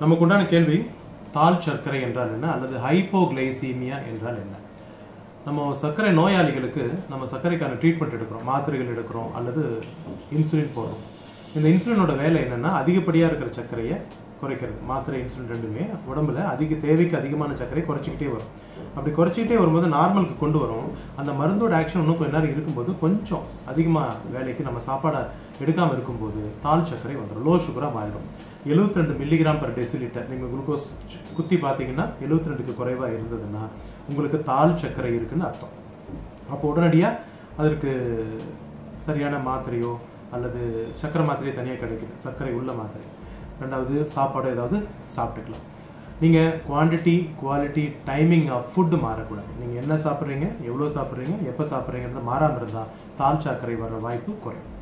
நமக்கு உண்டான கேள்வி தால் சர்க்கரை என்றால் என்ன அல்லது ஹைப்போகிளைசீமியா என்றால் என்ன நம்ம சர்க்கரை நோயாளிகளுக்கு நம்ம சர்க்கரைக்கான ட்ரீட்மெண்ட் எடுக்கிறோம் மாத்திரைகள் எடுக்கிறோம் அல்லது இன்சுலின் போடுறோம் இந்த இன்சுலினோட வேலை என்னன்னா அதிகப்படியாக இருக்கிற சர்க்கரையை குறைக்கிறது மாத்திரை இன்சுலின் ரெண்டுமே உடம்புல அதிக தேவைக்கு அதிகமான சர்க்கரை குறைச்சிக்கிட்டே வரும் அப்படி குறைச்சிக்கிட்டே வரும்போது நார்மலுக்கு கொண்டு வரும் அந்த மருந்தோட ஆக்ஷன் இன்னும் கொஞ்ச நேரம் இருக்கும்போது கொஞ்சம் அதிகமாக வேலைக்கு நம்ம சாப்பாடை எடுக்காமல் இருக்கும்போது தால் சர்க்கரை வந்துடும் லோ சுகராக மாறிடும் 72 ரெண்டு மில்லிகிராம் பர் டெசிலிட்டர் நீங்கள் குளுக்கோஸ் குத்தி பார்த்தீங்கன்னா 72 ரெண்டுக்கு குறைவாக இருந்ததுன்னா உங்களுக்கு தால் சர்க்கரை இருக்குன்னு அர்த்தம் அப்போ உடனடியாக அதற்கு சரியான மாத்திரையோ அல்லது சர்க்கரை மாத்திரையோ தனியாக கிடைக்குது சர்க்கரை உள்ள மாத்திரை ரெண்டாவது சாப்பாடு ஏதாவது சாப்பிட்டுக்கலாம் நீங்கள் quantity quality timing of food மாறக்கூடாது நீங்கள் என்ன சாப்பிட்றீங்க எவ்வளோ சாப்பிட்றீங்க எப்போ சாப்பிட்றீங்கிறது மாறாமல் இருந்தால் தால் சர்க்கரை வர வாய்ப்பு குறையும்